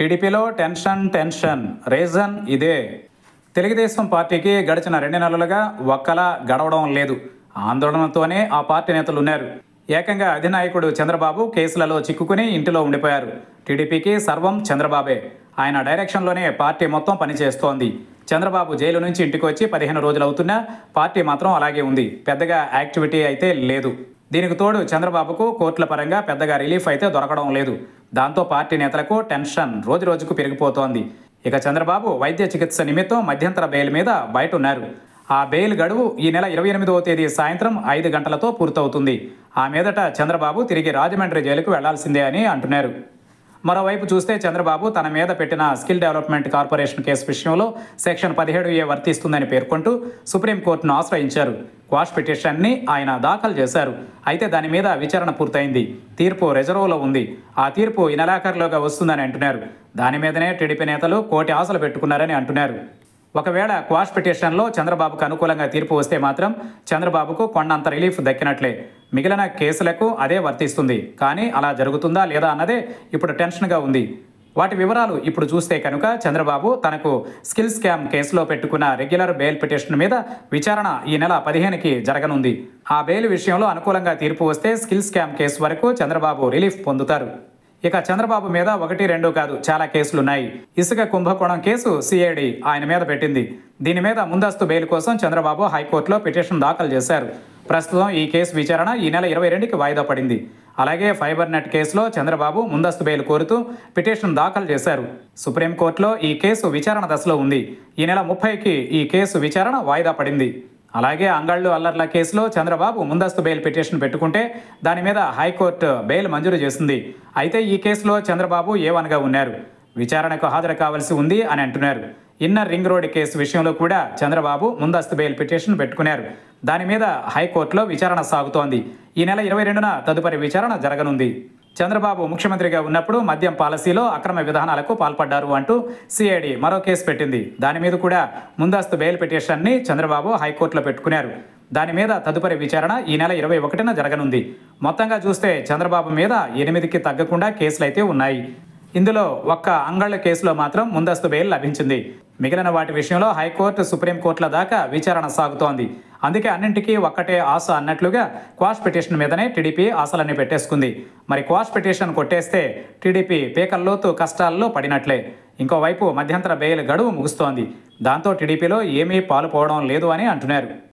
టీడీపీలో tension tension reason ఇదే తెలుగుదేశం పార్టీకి గడిచిన రెండు నెలలుగా ఒక్కలా గడవడం లేదు ఆందోళనతోనే ఆ పార్టీ నేతలు ఉన్నారు ఏకంగా అధినాయకుడు చంద్రబాబు కేసులలో చిక్కుకుని ఇంటిలో ఉండిపోయారు టీడీపీకి సర్వం చంద్రబాబే ఆయన డైరెక్షన్లోనే పార్టీ మొత్తం పనిచేస్తోంది చంద్రబాబు జైలు నుంచి ఇంటికి వచ్చి పదిహేను రోజులు అవుతున్నా పార్టీ మాత్రం అలాగే ఉంది పెద్దగా యాక్టివిటీ అయితే లేదు దీనికి తోడు చంద్రబాబుకు కోర్టుల పరంగా పెద్దగా రిలీఫ్ అయితే దొరకడం లేదు దాంతో పార్టీ నేతలకు టెన్షన్ రోజు రోజుకు పెరిగిపోతోంది ఇక చంద్రబాబు వైద్య చికిత్స నిమిత్తం మధ్యంతర బెయిల్ మీద బయట ఉన్నారు ఆ బెయిల్ గడువు ఈ నెల ఇరవై ఎనిమిదవ తేదీ సాయంత్రం ఐదు గంటలతో పూర్తవుతుంది ఆ మీదట చంద్రబాబు తిరిగి రాజమండ్రి జైలుకు వెళ్లాల్సిందే అని అంటున్నారు మరోవైపు చూస్తే చంద్రబాబు తన మీద పెట్టిన స్కిల్ డెవలప్మెంట్ కార్పొరేషన్ కేసు విషయంలో సెక్షన్ పదిహేడు ఏ వర్తిస్తుందని పేర్కొంటూ సుప్రీంకోర్టును ఆశ్రయించారు క్వాష్ పిటిషన్ని ఆయన దాఖలు చేశారు అయితే దాని మీద విచారణ పూర్తయింది తీర్పు రిజర్వ్లో ఉంది ఆ తీర్పు ఈ నెలాఖరులోగా వస్తుందని అంటున్నారు దాని మీదనే టీడీపీ నేతలు కోటి ఆశలు పెట్టుకున్నారని అంటున్నారు ఒకవేళ క్వాష్ పిటిషన్లో చంద్రబాబుకు అనుకూలంగా తీర్పు వస్తే మాత్రం చంద్రబాబుకు కొండంత రిలీఫ్ దక్కినట్లే మిగిలిన కేసులకు అదే వర్తిస్తుంది కానీ అలా జరుగుతుందా లేదా అన్నదే ఇప్పుడు టెన్షన్గా ఉంది వాటి వివరాలు ఇప్పుడు చూస్తే కనుక చంద్రబాబు తనకు స్కిల్ స్కామ్ కేసులో పెట్టుకున్న రెగ్యులర్ బెయిల్ పిటిషన్ మీద విచారణ ఈ నెల పదిహేనుకి జరగనుంది ఆ బెయిల్ విషయంలో అనుకూలంగా తీర్పు వస్తే స్కిల్ స్కామ్ కేసు వరకు చంద్రబాబు రిలీఫ్ పొందుతారు ఇక చంద్రబాబు మీద ఒకటి రెండు కాదు చాలా కేసులున్నాయి ఇసుక కుంభకోణం కేసు సిఐడి ఆయన మీద పెట్టింది దీని మీద ముందస్తు బెయిల్ కోసం చంద్రబాబు హైకోర్టులో పిటిషన్ దాఖలు చేశారు ప్రస్తుతం ఈ కేసు విచారణ ఈ నెల ఇరవై రెండుకి వాయిదా పడింది అలాగే ఫైబర్ నెట్ కేసులో చంద్రబాబు ముందస్తు బెయిల్ కోరుతూ పిటిషన్ దాఖలు చేశారు సుప్రీంకోర్టులో ఈ కేసు విచారణ దశలో ఉంది ఈ నెల ముప్పైకి ఈ కేసు విచారణ వాయిదా పడింది అలాగే అంగళ్ళు అల్లర్ల కేసులో చంద్రబాబు ముందస్తు బెయిల్ పిటిషన్ పెట్టుకుంటే దాని మీద హైకోర్టు బెయిల్ మంజూరు చేసింది అయితే ఈ కేసులో చంద్రబాబు ఏవన్గా ఉన్నారు విచారణకు హాజరు కావాల్సి ఉంది అని అంటున్నారు ఇన్నర్ రింగ్ రోడ్ కేసు విషయంలో కూడా చంద్రబాబు ముందస్తు బెయిల్ పిటిషన్ పెట్టుకున్నారు దాని మీద హైకోర్టులో విచారణ సాగుతోంది ఈ నెల ఇరవై రెండున తదుపరి విచారణ జరగనుంది చంద్రబాబు ముఖ్యమంత్రిగా ఉన్నప్పుడు మద్యం పాలసీలో అక్రమ విధానాలకు పాల్పడ్డారు అంటూ సిఐడి మరో కేసు పెట్టింది దాని మీద కూడా ముందస్తు బెయిల్ పిటిషన్ని చంద్రబాబు హైకోర్టులో పెట్టుకున్నారు దాని మీద తదుపరి విచారణ ఈ నెల ఇరవై ఒకటిన జరగనుంది మొత్తంగా చూస్తే చంద్రబాబు మీద ఎనిమిదికి తగ్గకుండా కేసులైతే ఉన్నాయి ఇందులో ఒక్క అంగళ్ళ కేసులో మాత్రం ముందస్తు బెయిల్ లభించింది మిగిలిన వాటి విషయంలో హైకోర్టు సుప్రీంకోర్టుల దాకా విచారణ సాగుతోంది అందుకే అన్నింటికీ ఒక్కటే ఆశ అన్నట్లుగా క్వాష్ పిటిషన్ మీదనే టీడీపీ ఆశలన్నీ పెట్టేసుకుంది మరి క్వాష్ పిటిషన్ కొట్టేస్తే టీడీపీ పీకల్లోతు కష్టాల్లో పడినట్లే ఇంకోవైపు మధ్యంతర బెయిల్ గడువు ముగుస్తోంది దాంతో టీడీపీలో ఏమీ పాలుపోవడం లేదు అని అంటున్నారు